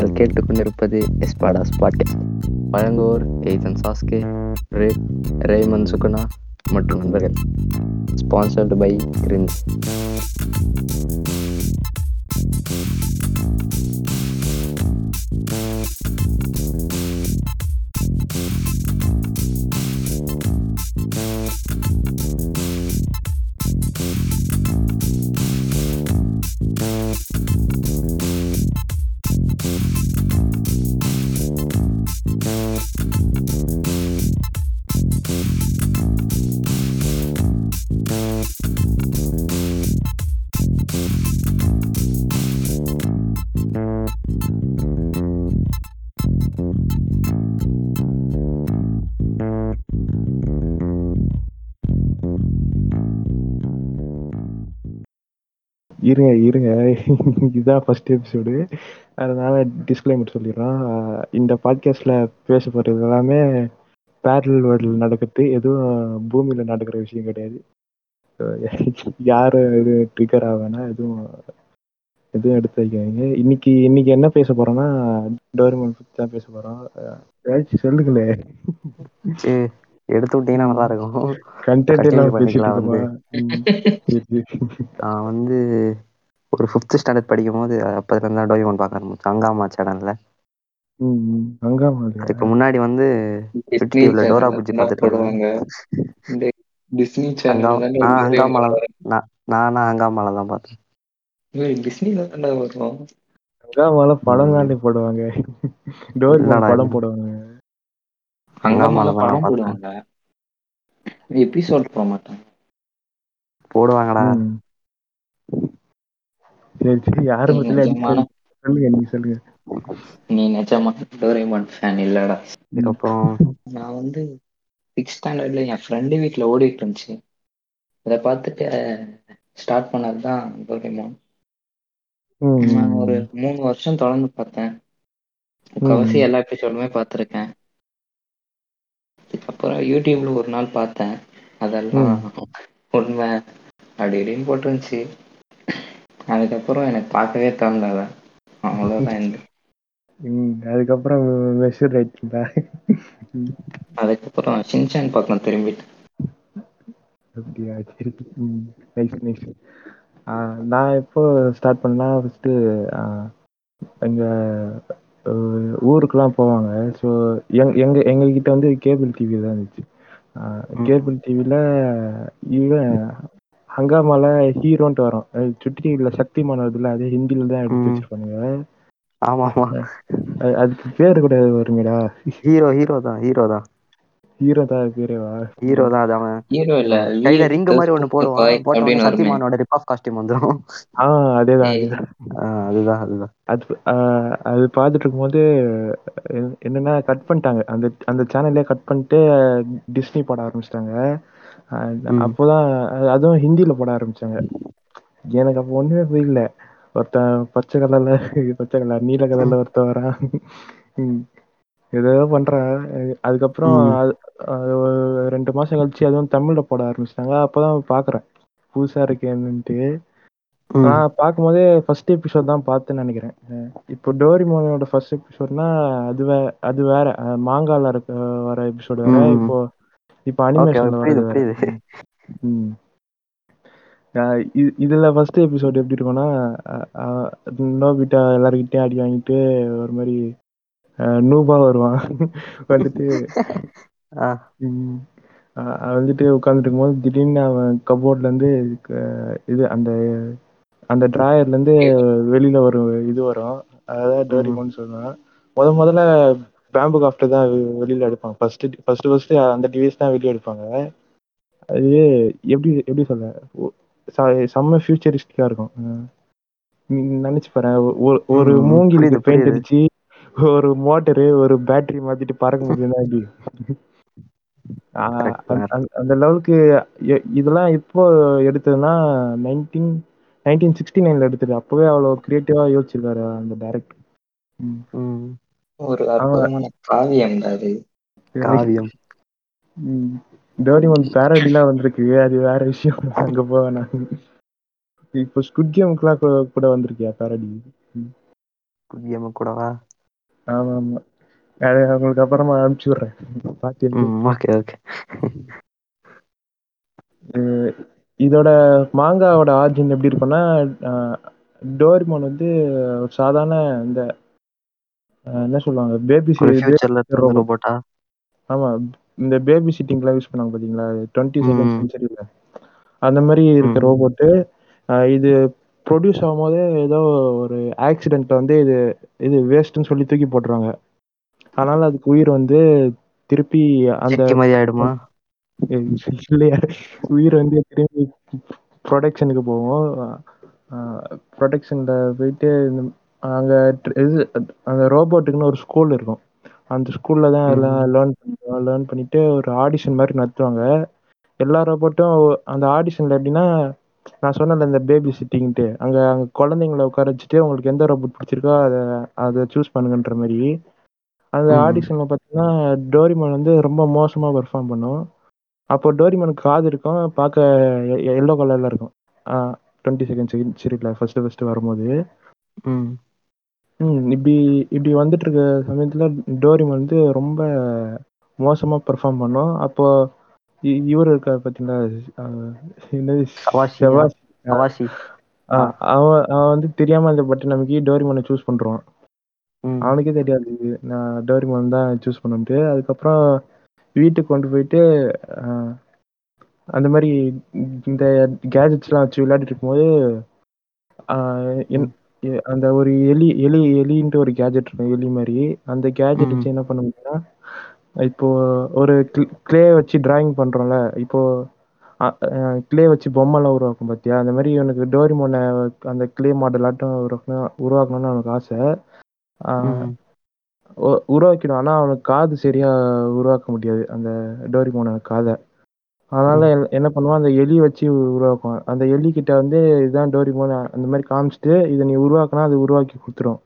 நீங்கள் கேட்டுக்கொண்டிருப்பது எஸ்பாடா ஸ்பாட்காஸ்ட் வழங்குவோர் எய்தன் சாஸ்கே ரே ரேமன் சுகுணா மற்றும் நண்பர்கள் ஸ்பான்சர்டு பை கிரின்ஸ் இருங்க இருங்க இதுதான் ஃபர்ஸ்ட் எபிசோடு அதனால டிஸ்க்ளைமர் சொல்லிடுறோம் அஹ் இந்த பாட்காஸ்ட்ல பேச போறது எல்லாமே பேரல் வேர்ல்டில் நடக்கிறது எதுவும் பூமியில நடக்கிற விஷயம் கிடையாது So, யாரும் இது ட்ரிகர் ஆவேனா எதுவும் எதுவும் எடுத்து வைக்காதீங்க இன்னைக்கு இன்னைக்கு என்ன பேச போறோம்னா டோரிமன் பத்தி தான் பேச போறோம் அஹ் ஏதாச்சும் சொல்லுங்களே எடுத்து விட்டீங்கன்னா நல்லா இருக்கும் கண்டென்ட் Continue எல்லாம் பேசிட்டு பண்ணிக்கலாம் இருக்கோமா ம், சரி, சரி. நான் வந்து ஒரு ஃபிஃப்த் ஸ்டாண்டர்ட் படிக்கும் போது அப்போதுல இருந்தா டோரிமான் பார்க்க ஆரம்பிச்சேன் அங்காமா சேனல்ல ம், ம். அங்காமா அதுக்கு முன்னாடி வந்து சுட்டி டிவில டோரா பூஜி பார்த்துட்டு இருந்தேன் போடுவாங்க இந்த டிஸ்னி அங்கா சேனல் நான் அங்காமால நான் நானா அங்காமால தான் பார்த்தேன் டிஸ்னில தானே வரும் அங்காமால படம் தாண்டி போடுவாங்க டோரிமான் இல்லடா, படம் இல்ல. போடுவாங்க அங்கம்மால அங்காமால தான் படம் நான் போடுவாங்க எபிசோட் போட மாட்டாங்க போடுவாங்கடா ம். சரி சரி யாரு நீ பத்தில நிஜமான சொல்லுங்க நீங்க சொல்லுங்க நீ நிஜமா டோரேமான் ஃபேன் இல்லடா அதுக்கப்புறம் நான் வந்து சிக்ஸ் ஸ்டாண்டர்ட்ல என் ஃப்ரெண்டு வீட்டில் ஓடிட்டு இருந்துச்சு அதை பார்த்துட்டு ஸ்டார்ட் பண்ணது தான் டோரேமான் ம், நான் ம், ஒரு மூணு வருஷம் தொடர்ந்து பார்த்தேன் முக்கால்வாசி ம். எல்லா எபிசோடுமே பார்த்துருக்கேன் அதுக்கப்புறம் யூடியூப்ல ஒரு நாள் பார்த்தேன் அதெல்லாம் உண்மை அப்படி இப்படின்னு போட்டுருந்துச்சு அதுக்கப்புறம் எனக்கு பார்க்கவே தோணல அதை அவ்வளோதான் இந்த ம், அதுக்கப்புறம் மெஷூர் ஆயிடுச்சுங்களா அதுக்கப்புறம் ஷின்சான் பக்கம் திரும்பிட்டு அப்படியா சரி ம் நைஸ் நைஸ் நான் எப்போ ஸ்டார்ட் பண்ணா ஃபஸ்ட்டு எங்க அஹ், ஊருக்குலாம் போவாங்க ஸோ எங் எங்க எங்ககிட்ட வந்து கேபிள் டிவி தான் இருந்துச்சு கேபிள் டிவியில் இவன் ஹங்காமால ஹீரோன்ட்டு வரும் அது சுட்டி டிவியில் சக்திமான் வருதுல்ல அதே ஹிந்தியில் தான் எடுத்து ம். வச்சிருப்பானுங்க ஆமா ஆமா அது- அதுக்கு பேர் கூட வருங்கடா ஹீரோ ஹீரோ தான் ஹீரோ தான் ஹீரோ தான் அது பேரேவா ஹீரோ தான் அது அவன் ஹீரோ இல்ல கையில வீர் ரிங் மாதிரி ஒண்ணு போடுவான் பாய் போட்ட உடனே அப்படின்னு வருமே சத்தியமானோட ரிப் ஆஃப் காஸ்டியூம் வந்துரும் ஆ அதேதான் ஏய், அதேதான் ஆ, அதுதான் அதுதான் அது ஆஹ் அது பார்த்துட்டு இருக்கும்போது என்- என்னன்னா கட் பண்ணிட்டாங்க அந்த அந்த சேனல்லே கட் பண்ணிட்டு டிஸ்னி போட ஆரம்பிச்சிட்டாங்க ம். அப்போதான் அது- அதுவும் ஹிந்தியில போட ஆரம்பிச்சாங்க எனக்கு அப்போ ஒண்ணுமே புரியல ஒருத்தன் பச்சை கலர்ல பச்சை கலர் நீல கலர்ல ஒருத்தன் வரான் ம். ஏதோ பண்றான் அஹ் அதுக்கப்புறம் ம். அது அது ஒரு ரெண்டு மாசம் கழிச்சு அதுவும் தமிழ்ல போட ஆரம்பிச்சிட்டாங்க அப்பதான் பாக்குறேன் புதுசா இருக்கேன்னுட்டு ம். நான் பார்க்கும்போதே ஃபர்ஸ்ட் எபிசோட் தான் பார்த்தேன்னு நினைக்கிறேன் அஹ் இப்போ டோரிமோனோட ஃபர்ஸ்ட் எபிசோட்னா அது வே அது வேற அஹ் மாங்கால இருக்க வர எபிசோட் வேற ம். இப்போ இப்போ ஓகே அனிமேஷன்ல புரியுது வரது வேற புரியுது ம். அஹ் இ- இதுல ஃபர்ஸ்ட் எபிசோட் எப்படி இருக்கும்னா அஹ் அஹ் நோபிட்டா எல்லாருக்கிட்டையும் அடி வாங்கிட்டு ஒரு மாதிரி அஹ் நூபா வருவான் வந்துட்டு ஆ, ம், அஹ் அவன் வந்துட்டு உட்காந்துட்டு இருக்கும்போது திடீர்னு அவன் கபோர்ட்ல இருந்து க- இது அந்த அந்த டிராயர்ல இருந்து வெளியில ஒரு இது வரும் அதான் டோரிமோன்னு சொல்லுவான் முத முதல்ல பேம்பு காஃப்டர் தான் வெ- வெளியில எடுப்பாங்க ஃபர்ஸ்ட் ஃபர்ஸ்ட் ஃபர்ஸ்ட் அந்த டிவைஸ் தான் வெளியே எடுப்பாங்க அது எப்படி எப்படி சொல்ல ஒ- ச- செம்ம ஃபியூச்சரிஸ்டிக்கா இருக்கும் அஹ் நீ நினைச்சு பாரு ஒரு ஒரு ம், மூங்கிலுக்கு புரியுது, பெயிண்ட் புரியுது. அடிச்சு ஒரு மோட்டரு ஒரு பேட்டரி மாத்திட்டு பறக்க முடியும்னா எப்படி ஆஹ் Correct, அந்த- correct. அந்த- அந்த லெவலுக்கு எ- இதெல்லாம் இப்போ எடுத்ததுன்னா நைன்டீன் நைன்டீன் சிக்ஸ்டி நைன்ல எடுத்தது அப்பவே அவ்வளவு கிரியேட்டிவா யோசிச்சிருக்காரு அந்த டைரக்டர் ம். ஒரு அற்புதமான காவியம் அது காவியம் டோரிமன் பேரடிலாம் வந்திருக்கு அது வேற விஷயம் அங்க போவேனா இப்போ ஸ்குட் கேமுக்குலாம் கூட வந்திருக்கியா பேரடி புதியம கூடவா ஆமா ஆமா அது உங்களுக்கு அப்புறமா அனுப்பிச்சு விடுறேன் பாத்து ம் ஓகே ஓகே இது- இதோட மாங்காவோட ஆரிஜின் எப்படி இருக்கும்னா அஹ், டோரிமான் வந்து ஒரு சாதாரண இந்த அஹ், என்ன சொல்லுவாங்க பேபி ஒரு ஃபியூச்சர்ல இருந்த ரோபோட்டா ஆமா இந்த பேபி சிட்டிங்லாம் யூஸ் பண்ணாங்க பாத்தீங்களா டுவெண்ட்டி செகண்ட் ம். சென்ச்சுரியில அந்த மாதிரி இருக்க ம். ரோபோட்டு இது ப்ரொடியூஸ் ஆகும்போது ஏதோ ஒரு ஆக்சிடென்ட்ல வந்து இது இது வேஸ்ட்னு சொல்லி தூக்கி போட்டுருவாங்க அதனால அதுக்கு உயிர் வந்து திருப்பி அந்த சிட்டி மாதிரி ஆயிடுமா இல்லையா உயிர் வந்து திரும்பி ப்ரொடக்ஷனுக்கு போகும் ப்ரொடக்ஷன்ல போயிட்டு இந்த- அங்க ட்ர- இது அந்த ரோபோட்டுக்குன்னு ஒரு ஸ்கூல் இருக்கும் அந்த ஸ்கூல்ல தான் எல்லாம் ம். லேர்ன் பண்ணுவோம் லேர்ன் பண்ணிட்டு ஒரு ஆடிஷன் மாதிரி நடத்துவாங்க எல்லா ரோபோட்டும் அந்த ஆடிஷன்ல எப்படின்னா நான் சொன்னேன்ல இந்த பேபி சிட்டிங்ட்டு அங்க அங்க குழந்தைங்கள உட்கார வச்சுட்டு உங்களுக்கு எந்த ரோபோட் பிடிச்சிருக்கோ அதை அதை சூஸ் பண்ணுங்கன்ற மாதிரி அந்த ம். ஆடிஷன்ல பார்த்தீங்கன்னா டோரிமான் வந்து ரொம்ப மோசமா பெர்ஃபார்ம் பண்ணும் அப்போ டோரிமானுக்கு காது இருக்கும் பார்க்க எல்லோ கலர்ல இருக்கும் டுவெண்ட்டி செகண்ட் செஞ்சுரியில் ஃபர்ஸ்ட் ஃபர்ஸ்ட் வரும்போது ம். ம் இப்படி இப்படி வந்துட்டு இருக்க சமயத்துல டோரிமான் வந்து ரொம்ப மோசமா பெர்ஃபார்ம் பண்ணோம் அப்போ இ- இவர் இருக்கா பார்த்தீங்களா அஹ் என்னது கவாஷியா? செவாஸ் கவாஷி அஹ் அவன் அவன் வந்து தெரியாம அந்த பட்டன் நமக்கு டோரிமானை சூஸ் பண்றான் ம். அவனுக்கே தெரியாது நான் டோரிமான் தான் சூஸ் பண்ணிட்டு அதுக்கப்புறம் வீட்டுக்கு கொண்டு போயிட்டு அஹ், அந்த மாதிரி இந்த கேஜெட்ஸ்லாம் வச்சு விளையாடிட்டு இருக்கும்போது அஹ், என்- எ- அந்த ஒரு எலி எலி எலின்ட்டு ஒரு கேஜெட் இருக்கும் எலி மாதிரி அந்த கேஜெட் ம். வச்சு என்ன பண்ண முடியும்னா இப்போ ஒரு கிளே வச்சு டிராயிங் பண்றோம்ல இப்போ கிளே வச்சு பொம்மைலாம் உருவாக்கும் பார்த்தியா அந்த மாதிரி இவனுக்கு டோரிமோனை அந்த கிளே மாடல் ஆட்டம் உருவாக்கணும் உருவாக்கணும்னு அவனுக்கு ஆசை ஆஹ் ம். உ- உருவாக்கிடும் ஆனா அவனுக்கு காது சரியா உருவாக்க முடியாது அந்த டோரிமோன காதை அதனால ம். என்ன- என்ன பண்ணுவான் அந்த எலி வச்சு உருவாக்குவான் அந்த எலி கிட்ட வந்து இதுதான் டோரிமோன் அந்த மாதிரி காமிச்சிட்டு இதை நீ உருவாக்கினா அது உருவாக்கி கொடுத்துரும்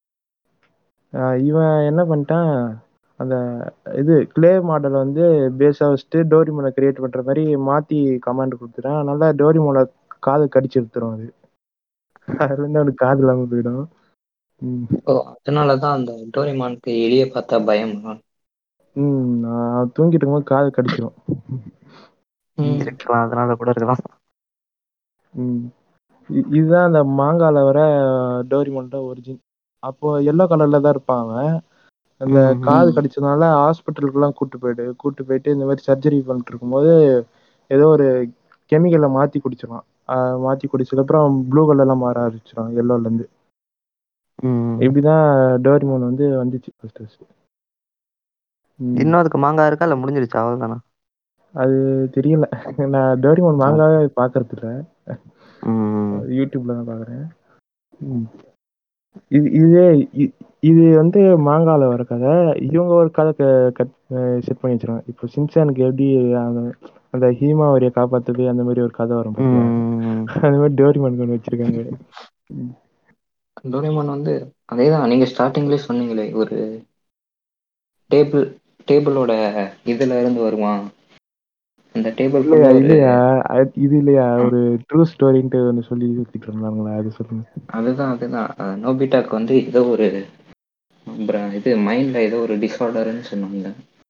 ஆஹ் இவன் என்ன பண்ணிட்டான் அந்த இது கிளே மாடலை வந்து பேஸா வச்சுட்டு டோரிமோனை கிரியேட் பண்ற மாதிரி மாத்தி கமாண்ட் கொடுத்துட்டான் அதனால டோரிமோனை காதை கடிச்சு எடுத்துரும் அது அதுல இருந்து அவனுக்கு காது இல்லாம போயிடும் ம். ஓ அதனாலதான் அந்த டோரிமானுக்கு எலிய பார்த்தா பயமா ம் நான் தூங்கிட்டு இருக்கும்போது காது கடிச்சிரும் ம். இருக்கலாம் அதனால கூட இருக்கலாம் ம். இ- இதுதான் அந்த மாங்கால வர டோரிமோன்ட ஒரிஜின் அப்போ எல்லோ கலர்ல தான் இருப்பான் அவன் அந்த ம். காது ம். கடிச்சதுனால ஹாஸ்பிட்டலுக்குலாம் கூட்டு போயிடு கூட்டு போயிட்டு இந்த மாதிரி சர்ஜரி பண்ணிட்டு இருக்கும்போது ஏதோ ஒரு கெமிக்கலை மாத்தி குடிச்சிருவான் ஆஹ் மாத்தி குடிச்சதுக்கப்புறம் ப்ளூ கலர்லாம் மாற ஆரம்பிச்சிடும் எல்லோல இருந்து ம். இப்படிதான் டோரிமோன் வந்து வந்துச்சு ஃபர்ஸ்ட் ஃபர்ஸ்ட் இன்னும் அதுக்கு மாங்காய் இருக்கா இல்ல முடிஞ்சிருச்சா அவ்வளவுதானா அது தெரியல நான் டோரிமோன் மாங்காவே பாக்குறது இல்ல ம். யூடியூப்ல தான் பாக்குறேன் ம். இது இதே இ- இது வந்து மாங்கால வர கதை இவங்க ஒரு கதை கட் செட் பண்ணி வச்சிருக்காங்க இப்போ சின்சானுக்கு எப்படி அந்த அந்த ஹீமாவரியை காப்பாத்துது அந்த மாதிரி ஒரு கதை வரும் பாத்தியா ம். அந்த மாதிரி டோரிமான் கொண்டு வச்சிருக்காங்க டோரேமான் வந்து அதேதான் நீங்க ஸ்டார்டிங்லேயே சொன்னீங்களே ஒரு டேபிள் டேபிளோட இதுல இருந்து வருவான் அந்த டேபிள் இல்லையா இல்லையா அது- இது இல்லையா ஒரு ட்ரூ ஸ்டோரின்ட்டு ஒன்று சொல்லி சுத்திட்டு இருந்தாங்களா அது சொல்லுங்க அதுதான் அதுதான் அஹ் நோபிட்டாக்கு வந்து ஏதோ ஒரு bra- இது மைண்ட்ல ஏதோ ஒரு டிஸார்டர்னு சொன்னாங்க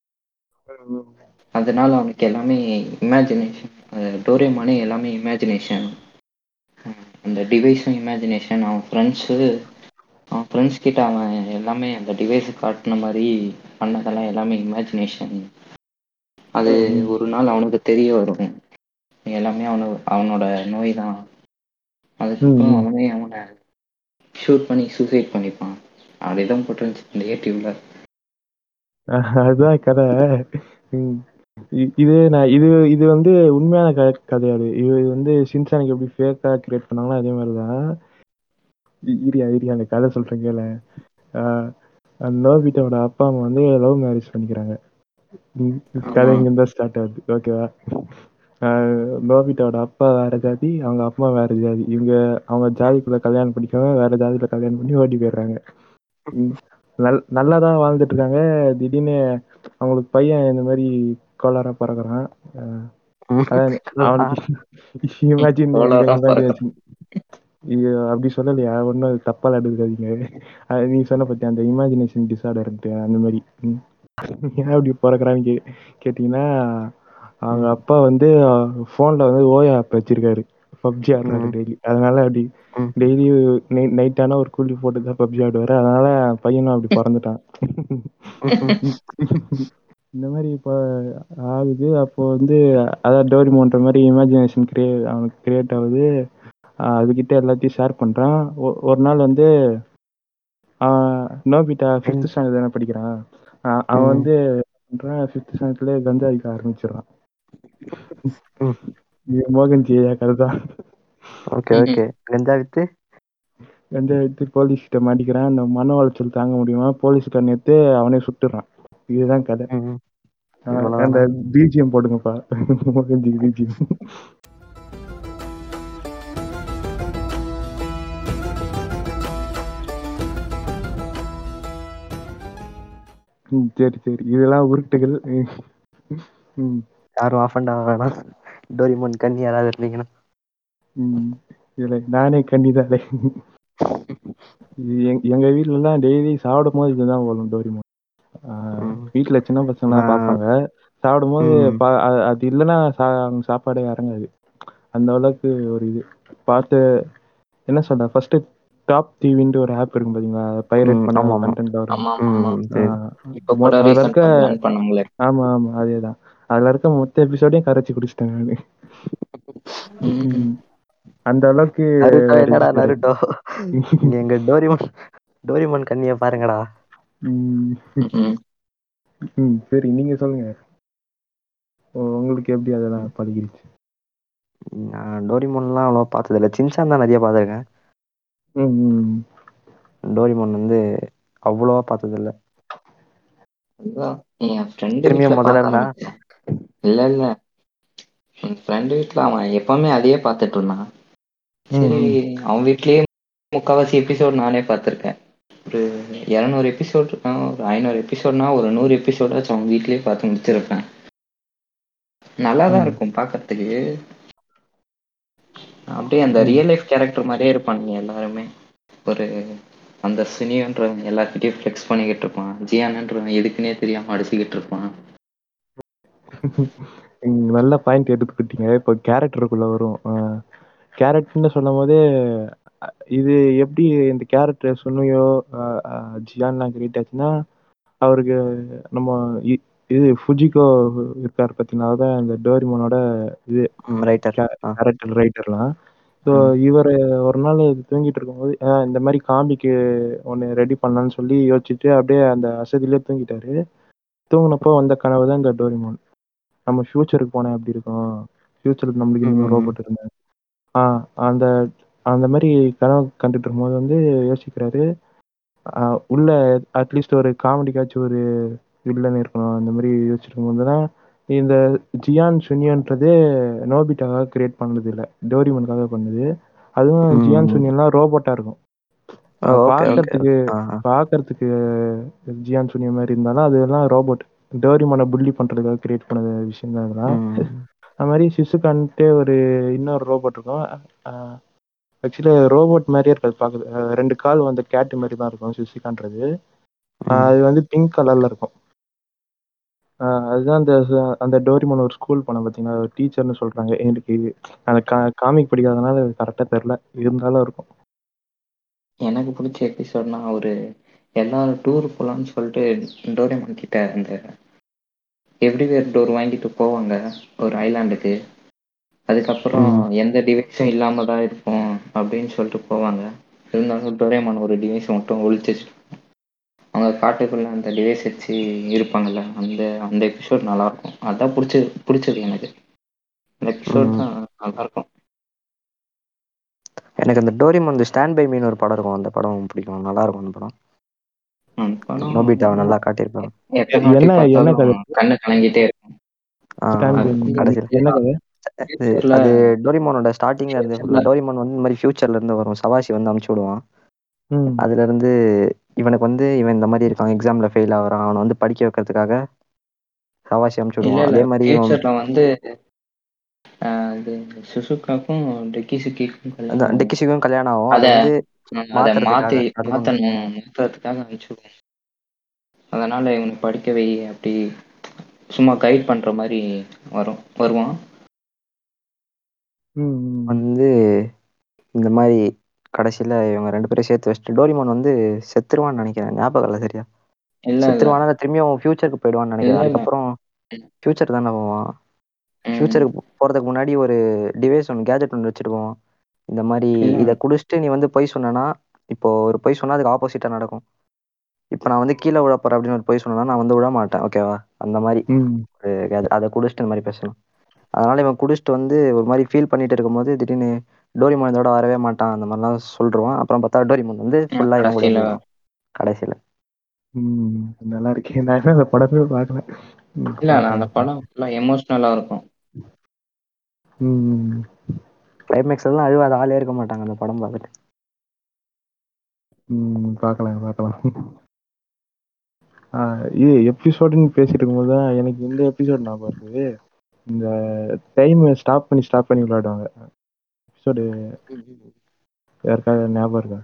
அதனால அவனுக்கு எல்லாமே இமேஜினேஷன் டோரேமானே எல்லாமே இமேஜினேஷன் அந்த டிவைஸும் இமேஜினேஷன் அவன் ஃப்ரெண்ட்ஸு அவன் ஃப்ரெண்ட்ஸ் கிட்ட அவன் எல்லாமே அந்த டிவைஸ் காட்டின மாதிரி பண்ணதெல்லாம் எல்லாமே இமேஜினேஷன் அது ம். ஒரு நாள் அவனுக்கு தெரிய வரும் எல்லாமே அவனு அவனோட நோய் தான் அதுக்கப்புறம் ம். அவனே அவனை ஷூட் பண்ணி சூசைட் பண்ணிப்பான் அப்படிதான் போட்டுருந்துச்சு இந்த ஏடியூப்ல அதுதான் கதை ம். இ- இது நான் இது இது வந்து உண்மையான கதை கிடையாது இது வந்து சின்சானுக்கு எப்படி ஃபேக்கா கிரியேட் பண்ணாங்களோ அதே மாதிரி தான் இரியா இரியா அந்த கதை சொல்றேன் கேள நோபிட்டாவோட அப்பா அம்மா வந்து லவ் மேரேஜ் பண்ணிக்கிறாங்க ம், கதை ஆமா. இங்க இருந்தா ஸ்டார்ட் ஆகுது ஓகேவா நோபிட்டாவோட அப்பா வேற ஜாதி அவங்க அம்மா வேற ஜாதி இவங்க அவங்க ஜாதிக்குள்ள கல்யாணம் பண்ணிக்காம வேற ஜாதியில கல்யாணம் பண்ணி ஓடி போயிடுறாங்க ம். நல் நல்லா தான் வாழ்ந்துட்டு இருக்காங்க திடீர்னு அவங்களுக்கு பையன் இந்த மாதிரி கோளாரா பிறகுறான் அஹ் அதான் அவனுக்கு இமேஜின் கோளாரா இமேஜினேஷன் இது அப்படி சொல்லலையா ஒன்றும் அது தப்பாலாம் எடுக்காதீங்க அது நீ சொன்ன பத்தி அந்த இமேஜினேஷன் டிசார்டர் அந்த மாதிரி ம். ஏன் அப்படி பிறக்குறான்னு கே கேட்டிங்கன்னா அவங்க ம். அப்பா வந்து ஃபோனில் வந்து ஓயா ஆப் வச்சிருக்காரு பப்ஜி ஆடுறாரு ம். டெய்லி அதனால அப்படி ம். டெய்லி நைட் ஆனா ஒரு கூலி போட்டு தான் பப்ஜி ஆடுவாரு அதனால பையனும் அப்படி பிறந்துட்டான் இந்த மாதிரி இப்போ ஆகுது அப்போ வந்து அதான் டோரிமோன்ற மாதிரி இமேஜினேஷன் கிரியே அவனுக்கு கிரியேட் ஆகுது ஆஹ் அதுகிட்ட எல்லாத்தையும் ஷேர் பண்றான் ஒ- ஒரு நாள் வந்து ஆஹ் நோபிட்டா ஃபிஃப்த் ஸ்டாண்டர்ட் தானே படிக்கிறான் ஆஹ் அவன் ம். வந்து பண்றான் ஃபிஃப்த் ஸ்டாண்டர்ட்லேயே கஞ்சா அடிக்க ஆரம்பிச்சிடறான் ம். இது மோகன் ஜியா கதை தான் ஓகே ஓகே கஞ்சா வித்து கஞ்சா எடுத்து போலீஸ் கிட்ட மாட்டிக்கிறான் அந்த மன உளைச்சல் தாங்க முடியுமா போலீஸ்காரன் எடுத்து அவனே சுட்டுறான் இதுதான் கதை ம். ஆஹ் அந்த இவ்வளவுதானா பிஜிஎம் போடுங்கப்பா மோகன்ஜி பிஜிஎம் ம் சரி சரி இதெல்லாம் உருட்டுகள் ம் யாரும் ஆஃபண்ட் ஆக வேணாம் டோரிமோன் கண்ணி யாராவது இருந்தீங்கன்னா ம் இதுல நானே கண்டிதாலே இது எங் எங்க வீட்ல எல்லாம் டெய்லி சாப்பிடும் போது இதுதான் வரும் டோரிமோன் ஆஹ் ம். வீட்ல சின்ன பசங்க எல்லாம் நான் பார்ப்பாங்க சாப்பிடும் போது ம். பா- அ- அது இல்லைன்னா சா அவங்க சாப்பாடே இறங்காது அந்த அளவுக்கு ஒரு இது பார்த்து என்ன சொல்ற ஃபர்ஸ்ட் டாப் டிவின்ட்டு ஒரு ஆப் இருக்கும் பாத்தீங்களா பைரேட் ம். பண்ண ஆமா ஆமா கண்டென்ட் வரும் ஆமா ஆமா ஆமா ம் சரி ஆஹ் இப்ப மொ- கூட அதுல இருக்க ரீசெண்டா பேன் பண்ணாங்களே ஆமா ஆமா அதேதான் அதுல இருக்க மொத்த எபிசோடையும் கரைச்சி குடிச்சிட்டேன் நானு ம். ம். அந்த அளவுக்கு நருட்டோ ஒரு என்னடா இது நருட்டோ இங்க எங்க டோரிமோன் டோரிமோன் கண்ணிய பாருங்கடா ம். ம். ம் சரி நீங்க சொல்லுங்க உ- உங்களுக்கு எப்படி அதெல்லாம் ம். பழகிடுச்சு நான் டோரிமோன்லாம் அவ்வளோவா பார்த்ததில்ல சின்சான் தான் நிறைய பார்த்துருக்கேன் ம் ம் டோரிமோன் வந்து அவ்வளோவா பார்த்ததில்ல அதுதான் என் ஃப்ரெண்டு வீட்ல திரும்பியும் முதல்ல பார்க்க இருந்தா ஆரம்பிச்சேன் இல்ல இல்ல என் ஃப்ரெண்டு வீட்ல அவன் எப்பவுமே அதையே பார்த்துட்டு இருந்தான் ம் சரி ம் அவன் வீட்லயே முக்காவாசி எபிசோட் நானே பார்த்துருக்கேன் ஒரு இரநூறு எபிசோட் ஒரு ஐநூறு எபிசோட்னா ஒரு நூறு எபிசோடாச்சும் அவங்க வீட்லயே பார்த்து முடிச்சிருப்பேன் நல்லா தான் ம் இருக்கும் பார்க்கறதுக்கு அப்படியே அந்த ம் ரியல் லைஃப் கேரக்டர் மாதிரியே இருப்பானுங்க எல்லாருமே ஒரு அந்த சினியன்றவன் எல்லார்கிட்டயும் ஃப்ளெக்ஸ் பண்ணிக்கிட்டு இருப்பான் ஜியானன்றவன் எதுக்குன்னே தெரியாம அடிச்சுக்கிட்டு இருப்பான் நீங்க நல்ல பாயிண்ட் எடுத்துக்கிட்டீங்க இப்போ கேரக்டருக்குள்ள வரும் கேரக்டர்னு சொல்லும் போதே அ, இது எப்படி இந்த கேரக்டர் சுனியோ ஜியான்லாம் கிரியேட் ஆச்சுன்னா அவருக்கு நம்ம இ- இது ஃபுஜிகோ இருக்காரு பார்த்தீங்கன்னா அதான் இந்த டோரிமோனோட இது ரைட்டர் ஆ கேரக்டர் ரைட்டர்லாம் ஸோ ம். இவர் ஒரு நாள் தூங்கிட்டு இருக்கும்போது அஹ் இந்த மாதிரி காமிக்கு ஒன்று ரெடி பண்ணலான்னு சொல்லி யோசிச்சுட்டு அப்படியே அந்த அசதியிலே தூங்கிட்டாரு தூங்கினப்போ வந்த கனவு தான் இந்த டோரிமோன் நம்ம ஃபியூச்சருக்கு போனால் எப்படி இருக்கும் ஃபியூச்சருக்கு நம்மளுக்கு இந்த ம், மாதிரி ம், ம். ரோபோட் இருந்தா ஆ அந்த அந்த மாதிரி கனவு கண்டுட்டு இருக்கும்போது வந்து யோசிக்கிறாரு ஆ, உள்ள அட்லீஸ்ட் ஒரு காமெடிக்காச்சும் ஒரு வில்லன் இருக்கணும் அந்த மாதிரி யோசிச்சிருக்கும் போது தான் இந்த ஜியான் சுனியன்றதே நோபிட்டாக்காக கிரியேட் பண்ணது இல்லை டோரிமனுக்காக பண்ணுது அதுவும் ஜியான் ம். சுனியன்லாம் ரோபோட்டா இருக்கும் ஓ அஹ் ஓகே ஓகே பார்க்கறதுக்கு ஆ ஆ. பார்க்கறதுக்கு ஜியான் சுனிய மாதிரி இருந்தாலும் அதெல்லாம் ரோபோட் டோரிமனை புள்ளி பண்றதுக்காக கிரியேட் பண்ண விஷயம் தான் இதெல்லாம் ம். அது மாதிரி சிசுகான்ட்டு ஒரு இன்னொரு ரோபோட் இருக்கும் ஆக்சுவலி ரோபோட் மாதிரியே இருக்காது பார்க்குது அஹ் ரெண்டு கால் வந்து கேட்டு மாதிரி தான் இருக்கும் சிசுகான்றது ம். அது வந்து பிங்க் கலர்ல இருக்கும் ஆஹ் அதுதான் அந்த அந்த டோரிமோன் ஒரு ஸ்கூல் போன பார்த்தீங்கன்னா ஒரு டீச்சர்னு சொல்றாங்க எனக்கு அந்த காமிக் படிக்காதனால கரெக்டாக தெரில இருந்தாலும் இருக்கும் எனக்கு பிடிச்ச எபிசோட்னா ஒரு எல்லாரும் டூர் போகலான்னு சொல்லிட்டு டோரேமான் கிட்ட அந்த எவ்ரிவேர் டோர் வாங்கிட்டு போவாங்க ஒரு ஐலாண்டுக்கு அதுக்கப்புறம் ம். எந்த டிவைஸும் இல்லாம தான் இருக்கும் அப்படின்னு சொல்லிட்டு போவாங்க இருந்தாலும் டோரேமான் ஒரு டிவைஸ் மட்டும் ஒழிச்சு வச்சிருப்பான். அவங்க காட்டுக்குள்ள அந்த டிவைஸ் வச்சு இருப்பாங்கல்ல அந்த அந்த எபிசோட் நல்லா இருக்கும் அதான் பிடிச்சது பிடிச்சது எனக்கு அந்த எபிசோட் ம். தான் நல்லா இருக்கும் எனக்கு அந்த டோரிமான் இந்த ஸ்டாண்ட் பை மீன் ஒரு படம் இருக்கும் அந்த படம் பிடிக்கும் நல்லா இருக்கும் அந்த படம் அந்த படம் நோபிட்டாவை நல்லா காட்டியிருப்பாங்க எத்தனை வாட்டி என்ன என்ன பார்த்தாலும் கதை கண்ணு கலங்கிட்டே இருக்கும் ஆ, Stand by அது me. கடைசியில் என்ன கதை அது futureல- அது டோரிமானோட ஸ்டார்டிங்ல இருந்து futureல- டோரிமான் வந்து இந்த மாதிரி ஃபியூச்சர்ல இருந்து வரும் சவாசி வந்து அமுச்சு விடுவான் ம் அதுல இருந்து இவனுக்கு வந்து இவன் இந்த மாதிரி இருக்கான் எக்ஸாம்ல ஃபெயில் ஆகுறான் அவனை வந்து படிக்க வைக்கிறதுக்காக சவாசி அமுச்சு இல்ல விடுவான் இல்ல அதே மாதிரி இவன் ஃபியூச்சர்ல வந்து ஆஹ் அது சுசுகாக்கும் டெக்கிசுக்கிக்கும் அந்த கல்யாணம் ஆகும் டெக்கிசிக்கும் கல்யாணம் ஆகும் அத அதை வந்து அத மாத்துறதுக்காக மாத்தி அது ஒண்ணு மாத்தணும் மாத்துறதுக்காக அனுப்பிச்சுடுவாங்க அதனால இவனை படிக்க வை அப்படி சும்மா கைட் பண்ற மாதிரி வரும் வருவான் ம், ம். வந்து இந்த மாதிரி கடைசியில இவங்க ரெண்டு பேரும் சேர்த்து வச்சுட்டு டோரிமான் வந்து செத்துருவான்னு நினைக்கிறேன் ஞாபகம் இல்லை சரியா இல்ல இல்ல செத்துருவானா இல்ல திரும்பியும் அவன் ஃபியூச்சருக்கு போயிடுவான்னு இல்ல நினைக்கிறேன் இல்ல அதுக்கப்புறம் ஃபியூச்சர் தானே போவான் ம், ஃபியூச்சருக்கு போறதுக்கு முன்னாடி ஒரு டிவைஸ் ஒன்று கேஜெட் ஒன்று வச்சுட்டு போவான் இந்த மாதிரி இல்ல இதை குடிச்சிட்டு நீ வந்து பொய் சொன்னனா இப்போ ஒரு பொய் சொன்னா அதுக்கு ஆப்போசிட்டா நடக்கும் இப்போ நான் வந்து கீழே விழ போறேன் அப்படின்னு ஒரு பொய் சொன்னா நான் வந்து விழ மாட்டேன் ஓகேவா அந்த மாதிரி ம். ஒரு gadget. அதை குடிச்சிட்டு இந்த மாதிரி பேசணும் அதனால இவன் குடிச்சிட்டு வந்து ஒரு மாதிரி ஃபீல் பண்ணிட்டு இருக்கும்போது திடீர்னு டோரிமான் இதோட வரவே மாட்டான் அந்த மாதிரிலாம் சொல்லிடுவான் அப்புறம் பார்த்தா டோரிமான் வந்து ஃபுல்லா இவன் கூட கடைசியில போயிடுவான் கடைசியில ம். நல்லா இருக்கே நான் இன்னும் அந்த படமே பார்க்கல ம், இல்ல நான் பார்க்கலாம். அந்த படம் ஃபுல்லா எமோஷனலா இருக்கும் ம். கிளைமேக்ஸ் எல்லாம் அழுவாத ஆளே இருக்க மாட்டாங்க அந்த படம் பார்த்துட்டு ம். பார்க்கலாம் பார்க்கலாம் ஆ, இது எபிசோடுன்னு பேசிட்டு இருக்கும்போது தான் எனக்கு இந்த எபிசோட் ஞாபகம் வருது இந்த டைம் ஸ்டாப் பண்ணி ஸ்டாப் பண்ணி விளையாடுவாங்க எபிசோடு யாருக்காவது ஞாபகம் இருக்கா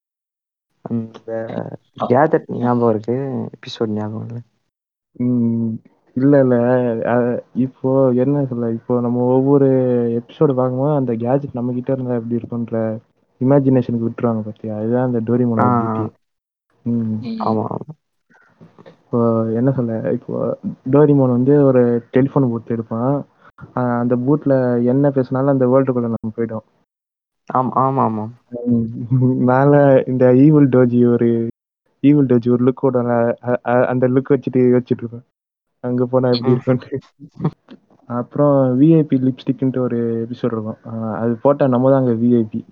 அந்த கேஜெட் ஞாபகம் இருக்கு எபிசோட் ஞாபகம் இல்லை ம், இல்ல இல்ல அஹ், இப்போ என்ன சொல்ல இப்போ நம்ம ஒவ்வொரு எபிசோடு பார்க்கும்போது அந்த கேஜெட் நம்ம கிட்ட இருந்தா எப்படி இருக்கும்ன்ற இமேஜினேஷனுக்கு விட்டுருவாங்க பாத்தியா அதுதான் அந்த டோரிமோனோட ஆ. பியூட்டி ம் ம். ஆமா ஆமா இப்போ என்ன சொல்ல இப்போ டோரிமோன் வந்து ஒரு டெலிஃபோன் பூத் எடுப்பான் ஆஹ் அந்த பூத்ல என்ன பேசினாலும் அந்த வேர்ல்டுக்குள்ள நம்ம போயிடும் ஆமா ஆமா ஆமா உம் மேல இந்த ஈவில் டோஜி ஒரு ஈவில் டோஜி ஒரு லுக்கோட அந்த லுக் வச்சுட்டு வச்சுட்டு இருப்பேன் அங்க போனா எப்படி இருக்கும்ட்டு அப்புறம் விஐபி லிப்ஸ்டிக்ன்ட்டு ஒரு எபிசோட் இருக்கும் ஆஹ் அது போட்டா நம்ம தான் அங்க விஐபி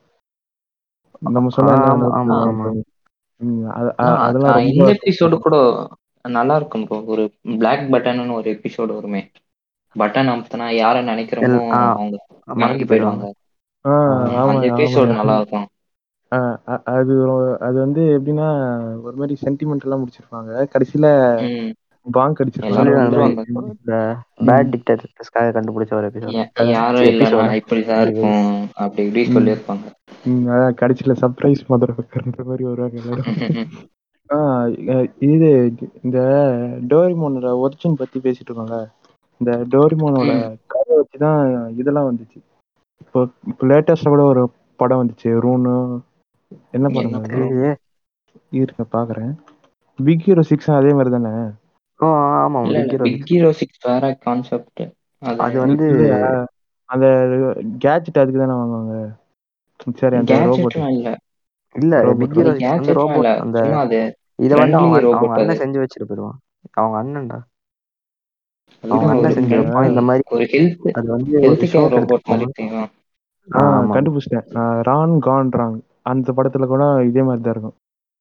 நம்ம சொன்னா என்ன ஆமா, வேணாலும் ஆமா, சொல்லுவாங்க. ஆமா. உம் அது- ஆ, அ- அதெல்லாம் ஆ, ரொம்ப இந்த எபிசோடு கூட நல்லா இருக்கும் ப்ரோ ஒரு பிளாக் பட்டன்னு ஒரு எபிசோடு வருமே பட்டன் அமுத்தினா யாரை நினைக்கிறோமோ எல்- ஆ, அவங்க மறைஞ்சு மறைஞ்சு போயிடுவாங்க ஆஹ் ம், ஆமா அந்த எபிசோடு நல்லா இருக்கும் ஆஹ் அ- அது ரொ- அது வந்து எப்படின்னா ஒரு மாதிரி சென்டிமெண்ட் எல்லாம் முடிச்சிருப்பாங்க கடைசியில ம், பாங்க் அடிச்சிருப்பாங்க எல்லாரும் சொல்லிடுவேன் அந்த மாதிரி வந்துருவாங்க இந்த பேட் டிக்டேட்டர்ஸ்க்காக கண்டுபிடிச்ச ஒரு எபிசோட் யா- யாரும் இல்லைன்னா எபிசோட் இப்படிதான் இருக்கும் அப்படி இப்படி ம். சொல்லியிருப்பாங்க ம், அதான் கடைசியில சர்ப்ரைஸ் மதுரை வைக்கிற மாதிரி வருவாங்க எல்லாரும் ஆஹ் அஹ் இது இந்த டோரிமோனோட ஒரிஜின் பத்தி பேசிட்டு இருக்கோம்ல இந்த டோரிமோனோட ம். கதை வச்சுதான் இதெல்லாம் வந்துச்சு இப்போ இப்போ லேட்டஸ்டா கூட ஒரு படம் வந்துச்சு ரூனு என்ன படம் என்ன அது? படம்? தெரியலையே இருக்க பாக்குறேன் பிக் ஹீரோ சிக்ஸ் அதே மாதிரி தானே ஓ ஆமா இல்ல பிக் இல்ல ஹீரோ பிக் ஹீரோ சிக்ஸ் வேற கான்செப்ட் அது அது வந்து இல்லையா அந்த கேட்ஜெட் அதுக்கு தானே வாங்குவாங்க சரி அந்த ரோபோட் கேட்ஜெட்லாம் இல்ல இல்ல Robot. பிக் ஹீரோ அது சிக்ஸ் வந்து கேட்ஜெட்லாம் இல்ல ரோபோட் அந்த சும்மா அது இத வந்து friendly அவங்க அவங்க robot அண்ணன் அது. செஞ்சு வச்சிட்டு போயிடுவான் அவங்க அண்ணன்டா அது அவங்க ஒரு அண்ணன் செஞ்சு friendly- வைப்பான் இந்த மாதிரி ஒரு ஹெல்த் அது வந்து ஒரு ஹெல்த் ஷோ கேர் ரோபோட் மாதிரி எடுத்துப்பான் செய்வான் ஆ ஆமா கண்டுபிடிச்சிட்டேன் நான் ரான் கான் ராங் அந்த படத்துல கூட இதே மாதிரி தான் இருக்கும்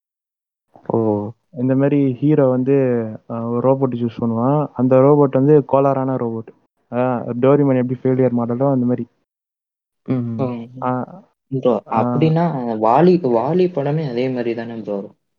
ஓ இந்த மாதிரி ஹீரோ வந்து ஆஹ், ஒரு ரோபோட் யூஸ் பண்ணுவான் அந்த ரோபோட் வந்து கோளாறான ரோபோட் டோரிமன் எப்படி ஃபெயிலியர் மாடலோ அந்த மாதிரி ம் ஆஹ், ப்ரோ அப்படின்னா வாலி வாலி படமே அதே மாதிரி தானே ப்ரோ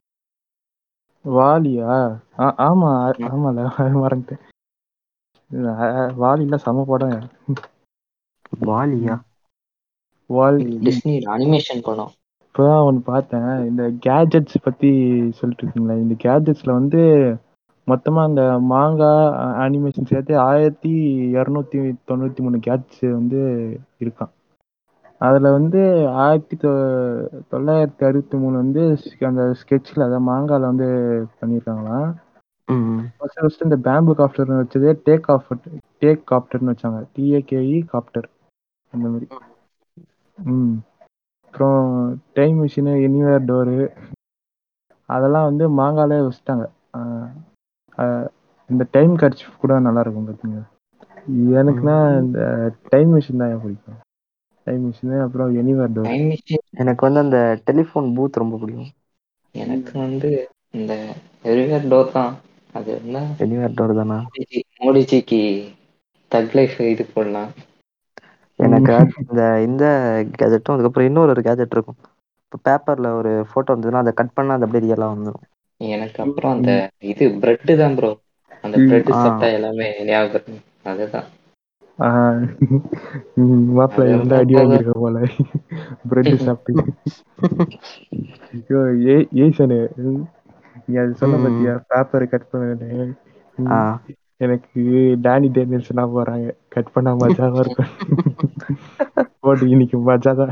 வாலியா ஆ, ஆமா ஆ- ஆமால அது மறந்துட்டேன் ஆஹ், வாலில செம படம் வாலியா வால் டிஸ்னி அனிமேஷன் படம் இப்போதான் ஒன்று பார்த்தேன் இந்த கேஜெட்ஸ் பத்தி சொல்லிட்டு இருக்கீங்களா இந்த கேஜெட்ஸ்ல வந்து மொத்தமா இந்த மாங்கா அனிமேஷன் சேர்த்து ஆயிரத்தி இரநூத்தி தொண்ணூத்தி மூணு கேட்ஸ் வந்து இருக்கான் அதுல வந்து ஆயிரத்தி தொ- தொள்ளாயிரத்தி அறுபத்தி மூணு வந்து அந்த ஸ்கெட்ச்ல அதாவது மாங்கால வந்து பண்ணியிருக்காங்களாம் ம் ஃபர்ஸ்ட் ஃபர்ஸ்ட் இந்த பேம்பு காப்டர்னு வச்சதே டேக் ஆஃப் டேக் காப்டர்னு வச்சாங்க டிஏகேஇ காப்டர் அந்த மாதிரி ம் அப்புறம் டைம் மிஷினு எனிவேர் டோரு அதெல்லாம் வந்து மாங்காலே வச்சுட்டாங்க ஆஹ் ஆஹ் இந்த டைம் கர்ச் கூட நல்லா இருக்கும் பார்த்தீங்க எனக்குன்னா இந்த டைம் மிஷின் தான் பிடிக்கும் டைம் மிஷினு அப்புறம் எனிவேர் டோர் டைம் மிஷின் எனக்கு வந்து அந்த டெலிஃபோன் பூத் ரொம்ப பிடிக்கும் எனக்கு வந்து இந்த எரிவேர் டோர் தான் அது என்ன எனிவேர் டோர் தானா மோடிஜி மோடிஜிக்கு தக் லைஃப் இது போடலாம் எனக்கு இந்த இந்த கேஜெட்டும் அதுக்கப்புறம் இன்னொரு ஒரு கேஜெட் இருக்கும் இப்போ பேப்பர்ல ஒரு போட்டோ வந்ததுன்னா அதை கட் பண்ணா அது அப்படியே ரியலா வந்துடும் எனக்கு அப்புறம் அந்த இது பிரெட் தான் ப்ரோ அந்த ம். பிரெட் ஆ. சாப்பிட்டா எல்லாமே ஞாபகம் இருக்கும். அதுதான் ஆ ம் மாப்பிள அது இவன்தா இருந்தா அடி போதும் வாங்கியிருக்க போல பிரெட் சாப்ட்டு ஐயோ ஏ ஏசனு நீ அது சொன்ன ம் பாத்தியா பேப்பர கட் பண்ணுன்னு ஆ ம் எனக்கு டானி டேனியல்ஸ் ஞாபகம் வராங்க கட் பண்ணா மஜாவா இருக்கு போடு இன்னைக்கு மஜாதா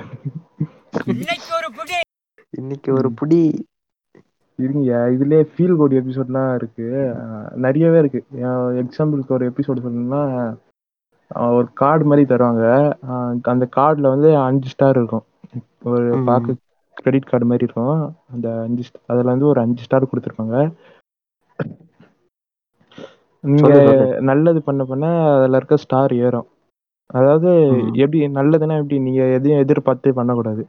இன்னைக்கு ஒரு புடி இருங்கயா இதுலயே ஃபீல் குட் எபிசோட்லா இருக்கு நெறையவே இருக்கு எக்ஸாம்பிளுக்கு ஒரு எபிசோட் சொல்லணும்னா ஒரு கார்டு மாரி தருவாங்க அந்த கார்டுல வந்து அஞ்சு ஸ்டார் இருக்கு ஒரு ம் பாக்க கிரெடிட் கார்டு மாரி இருக்கு அந்த அஞ்சு அதுல வந்து ஒரு அஞ்சு ஸ்டார் குடுத்துருப்பாங்க நீங்க சொல்லு சொல்லு நல்லது பண்ண பண்ண அதுல இருக்க ஸ்டார் ஏறு அதாவது ம் எப்டி நல்லதுன்னா எப்டி நீங்க எதையு எதிர்பார்த்து பண்ண கூடாது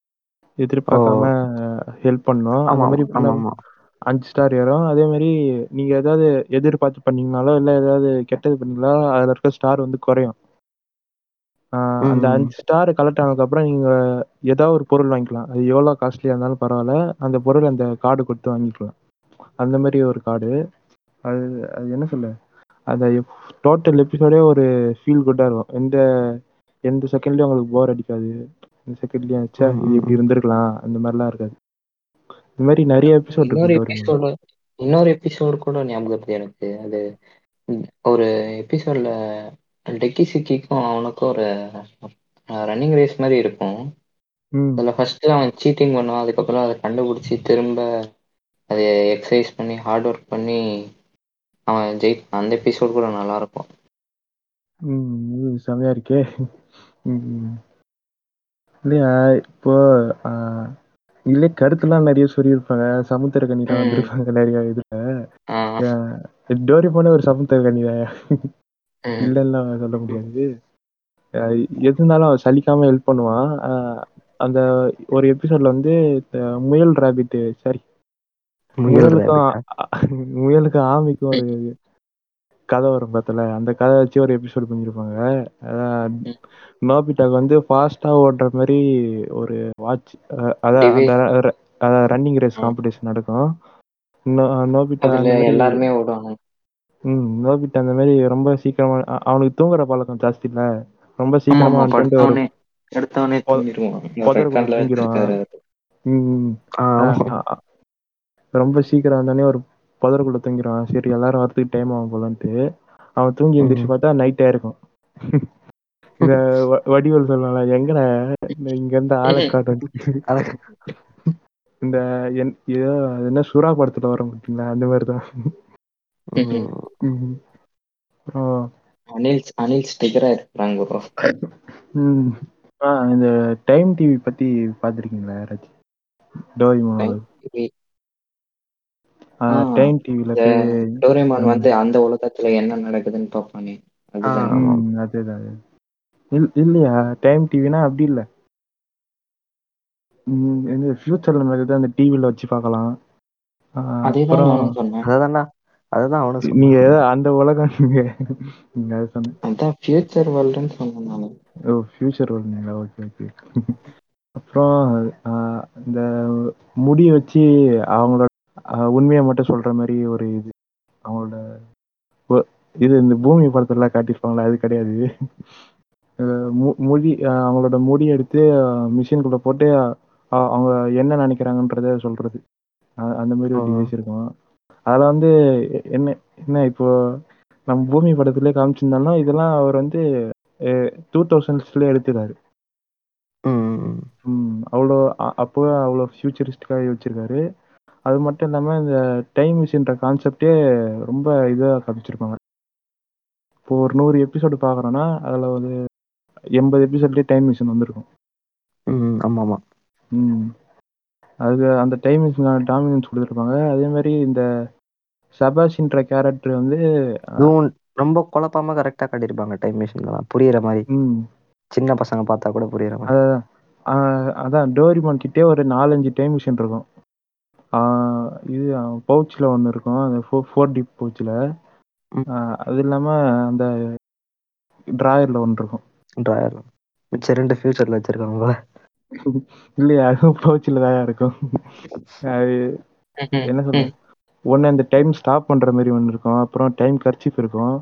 ஓ எதிர்பாக்காம ஹெல்ப் பண்ணு அந்த ஆமா மாரி பண்ண ஆமா ஆமா அஞ்சு ஸ்டார் ஏறு அதே மாரி நீங்க ஏதாவது எதிர்பார்த்து பண்ணீங்கனாலோ இல்ல ஏதாவது கெட்டது பண்ணீங்களோ அதுல இருக்க ஸ்டார் வந்து கொறையு ஆ அந்த ம் அஞ்சு ஸ்டார் கலெக்ட் ஆனதுக்கு அப்புற நீங்க ஏதாவது ஒரு பொருள் வாங்கிக்கலா அது எவ்வளோ காஸ்ட்லியா இருந்தாலு பரவால்ல அந்த பொருள் அந்த கார்டு குடுத்து வாங்கிக்கலா அந்த மாரி ஒரு கார்டு அது அது என்ன சொல்ல அந்த டோட்டல் எபிசோடே ஒரு ஃபீல் குட்டா இருக்கு எந்த எந்த செகண்ட்லயு உங்களுக்கு போர் அடிக்காது இந்த செகண்ட்லயு ச்ச ம் இது ம் இப்டி ம் இருந்திருக்கலா அந்த மாரிலா இருக்காது இந்த மாரி நெறைய எபிசோட் இன்னொரு இருக்கு டோரிமான்ல எபிசோடு இன்னொரு எபிசோடு கூட ஞாபக வருது எனக்கு அது ஒரு எபிசோட்ல டெக்கி சிக்கிக்கு அவனுக்கு ஒரு ரன்னிங் ரேஸ் மாரி இருக்கு ம் அதுல ஃபர்ஸ்ட் அவன் சீட்டிங் பண்ணுவா அதுக்கப்புற அத கண்டுபிடிச்சி திரும்ப அது எக்சசைஸ் பண்ணி ஹார்ட் ஒர்க் பண்ணி அவன் ஜெயிப் அந்த எபிசோட் கூட நல்லா இருக்கு ம் இது செமையா இருக்கே ம் இல்லையா இப்போ ஆ இதுலயே கருத்துல்லா நெறைய சொல்லிருப்பாங்க சமுத்திரக்கனில்லா ம் வந்திருப்பாங்க நெறைய இதுல ஆ ஆ டோரிமானே ஒரு சமுத்திரக்கனிதாயா ம் இல்லன்லா சொல்ல முடியாது எது இருந்தாலு அவ சலிக்காம ஹெல்ப் பண்ணுவா ஆ அந்த ஒரு எபிசோட்ல வந்து முயல் ராபிட்டு சாரி முயல் முயலுக்கு ரேபிட்டா முயலுக்கு ஆமைக்கு ஒரு கத வரு பாத்தல அந்த கத வச்சு ஒரு எபிசோட் பண்ணிருப்பாங்க அதா ம் நோபிட்டாக்கு வந்து ஃபாஸ்ட்டா ஓடுற மாரி ஒரு வாட்ச் அத அந்த டிவைஸ் அத ரன்னிங் ரேஸ் ஆ காம்படிஷன் நடக்கு நோ நோபிட்டா அதுல அந்த மாரி எல்லாருமே ஓடுவாங்க ம் நோபிட்டா அந்த மாரி ரொம்ப சீக்கிரமா அவனுக்கு தூங்குற பழக்க ஜாஸ்தில்ல ரொம்ப ஆமா சீக்கிரமா ஆமா வன்ட்டு ஒரு படுத்தோனே எடுத்தோனே பொ தூங்கிடுவான் இந்த ரெட் பொதருக்குள்ள கலர்ல தூங்கிருவா வச்சிருக்காரு அவரு. ம் ம் ஆ ஆமா ஆ ரொம்ப சீக்கிர வந்தோனே ஒரு பொதற்குள்ள தூங்கிருவா சரி எல்லாரு வரத்துக்கு டைம் ஆகு போலன்ட்டு அவ தூங்கி ம் எந்திரிச்சு பாத்தா நைட் ஆயிருக்கு இந்த வடிவேலு சொல்லுவால எங்கடா இங்க இருந்து ம்ஹ்ம். ஆளக்கானோ அத இந்த என் ஏதோ என்ன சுறா படத்துல வரு பாத்தீங்களா அந்த மாரிதா ம்ஹ்ம். ம் ஆ அனில் அனில் ஸ்டிக்கரா இருக்கிறாங்க ப்ரோ ம் ஆ இந்த டைம் டிவி பத்தி பாத்துருக்கீங்களா யாராச்சு டோரிமானோட ஆ டைம் டிவில இந்த போய் டோரேமான் ம் வந்து அந்த உலகத்துல என்ன நடக்குதுன்னு பாப்பானே ஆ அதுதானே? ஆமா ம் அதேதா அதே இல் இல்லையா டைம் டிவினா அப்டி இல்ல ம் இந்த ஃபியூச்சர்ல நடக்குறத அந்த டிவில வச்சு பாக்கலா ஆ அதேதான் அப்பறோ நானும் சொன்னேன். அததான்டா அதுதா அவனு சொன்னா நீங்க அந்த உலக நீங்க நீங்க அத சொன்ன அதா ஃபியூச்சர் வேல்டுன்னு சொன்னே நானு ஓ ஃபியூச்சர் வேல்டுங்களா ஓகே ஓகே அப்றோ ஆ இந்த முடிய வச்சு அவங்களோட அ உண்மைய மட்டு சொல்ற மாரி ஒரு இது அவங்களோட ஒ இது இந்த பூமி படத்துலல்லா காட்டிருப்பாங்களே அது கெடையாது அ மு முடி அவங்களோட முடி எடுத்து மிஷின்குள்ள போட்டு அ அவங்க என்ன நெனைக்கிறாங்கன்றத சொல்றது அ அந்த மாரி ஓ ஒரு டிவைஸ் இருக்கு அதுல வந்து என்ன என்ன இப்போ நம் பூமி படத்துலயே காமிச்சிருந்தாலு இதெல்லா அவர் வந்து டூ தௌசண்ட்ஸ்ல எடுத்ததாரு ம் ம் அவ்ளோ அப்பவே அவ்ளோ ஃபியூச்சரிஸ்டிக்கா யோச்சிருக்காரு அது மட்டு இல்லாம இந்த டைம் மிஷின்ற கான்செப்டே ரொம்ப இதா காமிச்சிருப்பாங்க இப்போ ஒரு நூறு எபிசோடு பாக்குறோன்னா அதுல ஒரு எம்பது எபிசோட்லயே டைம் மிஷின் வந்துருக்கு ம் ஆமா ஆமா ம் அது அந்த டைம் மிஷின்கான டாமினன்ஸ் குடுத்துருப்பாங்க அதே மாரி இந்த சபாஷின்ற கேரக்டர் வந்து இதுவு ரொம்ப கொழப்பாம கரெக்டா காட்டிருப்பாங்க டைம் மிஷின்லல்லா புரியிற மாரி ம் சின்ன பசங்க பாத்தா கூட புரியிற மாரி ஆ அதா டோரிமான் கிட்டயே ஒரு நாலஞ்சு டைம் மிஷின் இருக்கு ஆ இது பவுச்ல ஒண்ணு இருக்கு அந்த ஃபோர் டிப் பவுச்ல ம் ஆ அது இல்லாம அந்த டிராயர்ல ஒன்ருக்கு டிராயர்ல மிச்ச ரெண்டு ஃபியூச்சர்ல வச்சிருக்காங்க போல இல்லையே அதுவு பவுச்சுலதாயா இருக்கு அது ம்ஹ்ம். என்ன சொல்ல ம். ஒண்ணு அந்த டைம் ஸ்டாப் பண்ற மாரி ஒண்ணு இருக்கு அப்றோ டைம் கர்ச்சிஃப் இருக்கு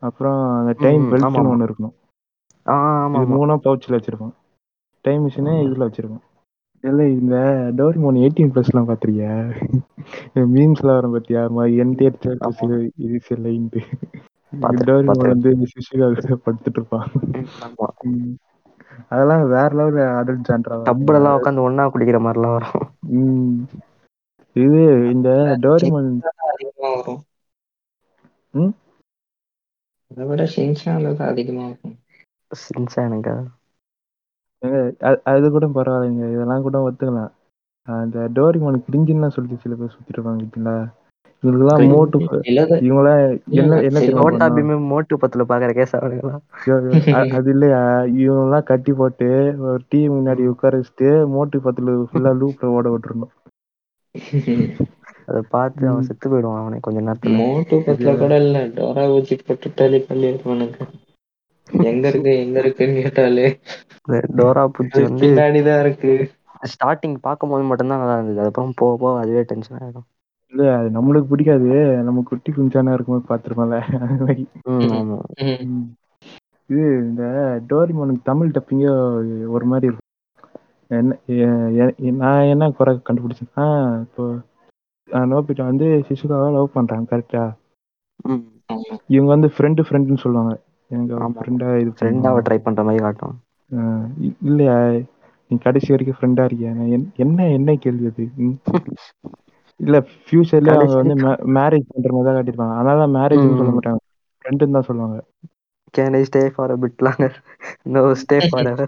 அப்புறம் அந்த டைம் ம், ஆமா, பெல்ட்னு ஆமா. ஒன்று இருக்கும் ஆ ஆமா இது ஆமா மூணும் பவுச்சில் வச்சிருப்போம் டைம் மிஷினு இதில் வச்சிருப்போம் இல்லை இந்த டோரிமோன் எயிட்டீன் ப்ளஸ்லாம் பார்த்துருக்கியா மீம்ஸ்லாம் வரும் பார்த்தியா என்டிஆர் ஆமா. இது சிலைன்ட்டு பார்த்திருக்கேன், டோரிமோன் பார்த்திருக்கேன். வந்து சிசுகாக படுத்துட்டு இருப்பான் ம், ஆமா ம். அதெல்லாம் வேற லெவல் அடல்ட் ஜான்ரா டப்புல எல்லாம் உட்காந்து ஒண்ணா குடிக்கிற மாதிரிலாம் வரும் ம் இது இந்த டோரிமோன் அதிகமா வரும் ம்? அதை விட ஷின்சான்ல தான் அதிகமா இருக்கும் சின்சானுங்க ஏங்க, அ- அது கூட பரவாயில்லைங்க இதெல்லாம் கூட ஒத்துக்கலாம் அந்த டோரிமோன் கிரிஞ்சின்லாம் சொல்லிட்டு சில பேர் சுத்திட்டு இருப்பாங்க பார்த்தீங்களா இவங்களுக்குலாம் மோட்டு இல்லாத இவங்களாம் என்ன என்ன சரி, தெரியுமா நோட்டா பண்ணணும்? பீம் மோட்டு பத்துல பாக்குற கேஸ் அவனுங்களா ஐயோ, ஐயோ, அ- அது இல்லையா இவங்கெல்லாம் கட்டி போட்டு ஒரு டீ முன்னாடி உட்கார வச்சுட்டு மோட்டு பத்துல ஃபுல்லா லூப்ல ஓட விட்டுறணும் அதை பார்த்து அவன் செத்து போயிடுவான் அவனே கொஞ்ச நேரத்துல மோட்டு பத்துல கூட இல்ல டோரா ஊச்சி போட்டு தள்ளி பண்ணிருப்பானுங்க எங்க இருக்கு எங்க இருக்குன்னு கேட்டாலே இந்த டோரா பூச்சி அது வந்து பின்னாடிதான் இருக்கு ஸ்டார்டிங் பார்க்கும்போது மட்டும்தான் நல்லா இருந்தது அதுக்கப்புறம் போக போக அதுவே டென்ஷன் ஆயிடும் இல்ல அது நம்மளுக்கு பிடிக்காது நம்ம குட்டி குஞ்சானா இருக்கும்போது பாத்துருப்போம்ல அது மாதிரி ம் ஆமா ம். ம். இது இந்த டோரிமோனுக்கு தமிழ் டப்பிங்க ஒரு மாதிரி இருக்கும் என்ன எ- எ- நான் என்ன குறை கண்டுபிடிச்சேன்னா இப்போ அஹ் நோபிட்டா வந்து சிசுகாவை லவ் பண்றாங்க கரெக்டா ம் ஆமா இவங்க வந்து ஃப்ரெண்டு ஃப்ரெண்டுன்னு சொல்லுவாங்க எனக்கு ஆமா. ஃப்ரெண்டா இது ஃப்ரெண்டாவை பண்ணுவாங்க. ட்ரை பண்ற மாதிரி காட்டும் அஹ் இ- இல்லையா நீ கடைசி வரைக்கும் ஃப்ரெண்டா இருக்கியா நான் என்- என்ன என்ன கேள்வி அது ம்? இல்ல ஃபியூச்சர்ல அவங்க கடைசி வந்து மேரேஜ் பண்ற மாதிரி தான் காட்டியிருப்பாங்க அதனால மேரேஜ்னு சொல்ல ம். மாட்டாங்க ஃப்ரெண்டுன்னு தான் சொல்லுவாங்க can I stay for a bit longer no stay forever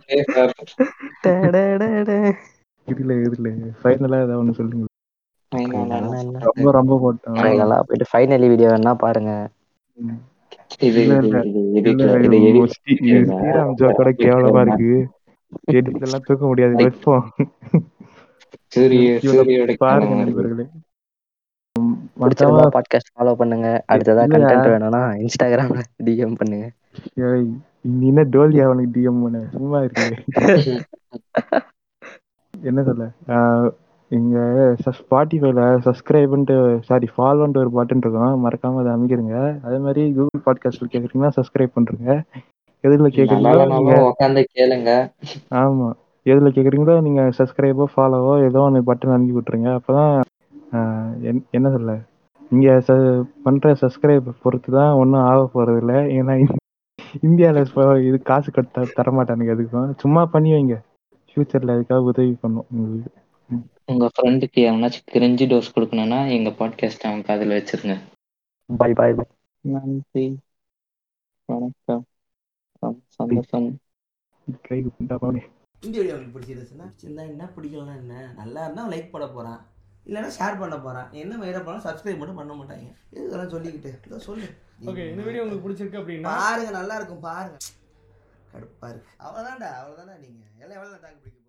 இதுல இதுல ஃபைனலா ஏதாவது ஒண்ணு சொல்லுங்க ஃபைனலா ரொம்ப ரொம்ப போட்டோம் ஃபைனலா போயிட்டு ஃபைனலி வீடியோ வேணா பாருங்க ம். இது இல்ல, இது இல்ல. இது இல்ல இதுல இது இது edit ஸ்ரீ- இது ஸ்ரீராம் ஜோக்கோட கேவலமா இருக்கு எடிட் எல்லாம் தூக்க முடியாது வைப்போம் சூரிய இவனை சூரியோட பாருங்க கேவலமா இருக்கு. நண்பர்களே பிடிச்சிருந்தா மறக்காம பாட்காஸ்ட் ஃபாலோ பண்ணுங்க அடுத்ததா இல்லையா? கண்டென்ட் வேணும்னா இன்ஸ்டாகிராம்ல டிஎம் பண்ணுங்க ஏய், நீ என்ன டோலி அவனுக்கு டிஎம் பண்ண சும்மா இருக்கு என்ன சொல்ல ஆஹ் இங்க ஸ்பாட்டிஃபைல சப்ஸ்கிரைப்ன்ட்டு சாரி ஃபாலோன்ட்டு ஒரு பட்டன் இருக்கும் மறக்காம அதை அமைக்கிறங்க அதே மாதிரி கூகுள் பாட்காஸ்ட்ல கேக்குறீங்கன்னா சப்ஸ்கிரைப் பண்றீங்க எதுல நல்லா கேக்குறீங்களோ நீங்க இல்லைனாலும் உட்காந்து கேளுங்க ஆமா எதுல கேக்குறீங்களோ நீங்க சப்ஸ்கிரைபோ ஃபாலோவோ ஏதோ ஒன்று பட்டன் அனுப்பி விட்டுருங்க அப்பதான் ஆஹ் என்- என்ன சொல்ல நீங்க ச- பண்ற சப்ஸ்கிரைப் பொறுத்து தான் ஒன்றும் ஆக போறது இல்லை ஏன்னா இந்தியாவில் இப்போ இது காசு கட்ட தரமாட்டானுங்க எதுக்கும் சும்மா பண்ணி வைங்க ஃபியூச்சர்ல அதுக்காக உதவி பண்ணும் உங்களுக்கு உங்க ஃப்ரெண்டுக்கு எவனாச்சும் கிரிஞ்சி டோஸ் கொடுக்கணும்னா எங்க பாட்காஸ்ட் அவன் காதுல வச்சிருங்க பாய் பாய் பாய் நன்றி வணக்கம் சந்தோஷம் கை கும்பிட்டா போனே இந்த வீடியோ உங்களுக்கு பிடிச்சிருந்துச்சுன்னா பிடிச்சிருந்தா என்ன பிடிக்கலன்னா என்ன நல்லா இருந்தால் லைக் பண்ண போகிறான் இல்லைன்னா ஷேர் பண்ண போகிறான் என்ன மயிர போனால் சப்ஸ்கிரைப் மட்டும் பண்ண மாட்டாங்க இதெல்லாம் சொல்லிக்கிட்டு இதோ சொல்லு ஓகே இந்த வீடியோ உங்களுக்கு பிடிச்சிருக்கு அப்படின்னா பாருங்க நல்லா இருக்கும் பாருங்க கடுப்பா இருக்கு அவ்வளோதான்டா அவ்வளோதான்டா நீங்கள் எல்லாம் எவ்வளோ டாக் பிடிக்கும்